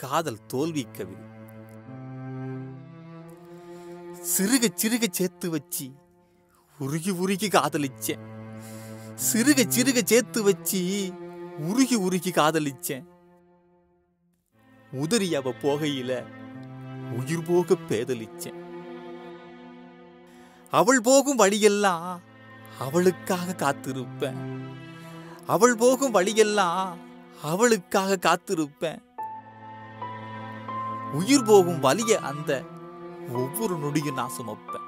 காதல் தோல்வி கவிதை சிறுக சிறுக சேர்த்து வச்சு உருகி உருகி காதலிச்சேன் சிறுக சிறுக சேர்த்து வச்சு உருகி உருகி காதலிச்சேன் உதறி அவ போகையில உயிர் போக பேதலிச்சேன் அவள் போகும் வழியெல்லாம் அவளுக்காக காத்திருப்பேன் அவள் போகும் வழியெல்லாம் அவளுக்காக காத்திருப்பேன் உயிர் போகும் வலிய அந்த ஒவ்வொரு நொடியும் நான் சுமப்பேன்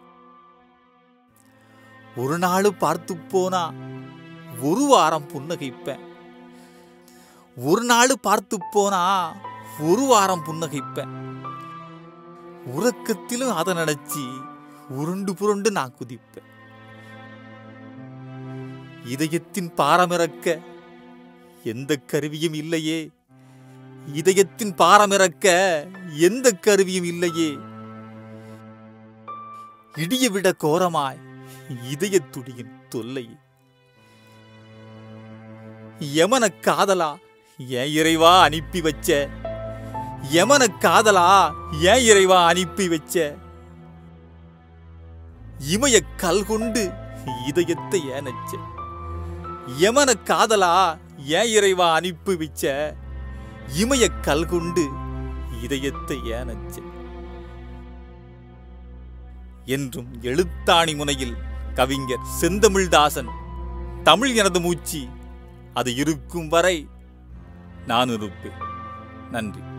ஒரு நாள் பார்த்து போனா ஒரு வாரம் புன்னகைப்பேன் ஒரு நாள் பார்த்து போனா ஒரு வாரம் புன்னகைப்பேன் உறக்கத்திலும் அதை நினைச்சு உருண்டு புரண்டு நான் குதிப்பேன் இதயத்தின் பாரமிறக்க எந்த கருவியும் இல்லையே இதயத்தின் பாரமிறக்க எந்த கருவியும் இல்லையே இடிய விட கோரமாய் இதயத்துடியின் தொல்லை யமன காதலா ஏன் இறைவா அனுப்பி வச்ச யமன காதலா ஏன் இறைவா அனுப்பி வச்ச இமய கல் கொண்டு இதயத்தை ஏனச்ச யமன காதலா ஏன் இறைவா அனுப்பி வச்ச இமய கல் கொண்டு இதயத்தை ஏனச்ச என்றும் எழுத்தாணி முனையில் கவிஞர் செந்தமிழ்தாசன் தமிழ் எனது மூச்சு அது இருக்கும் வரை நான் இருப்பேன் நன்றி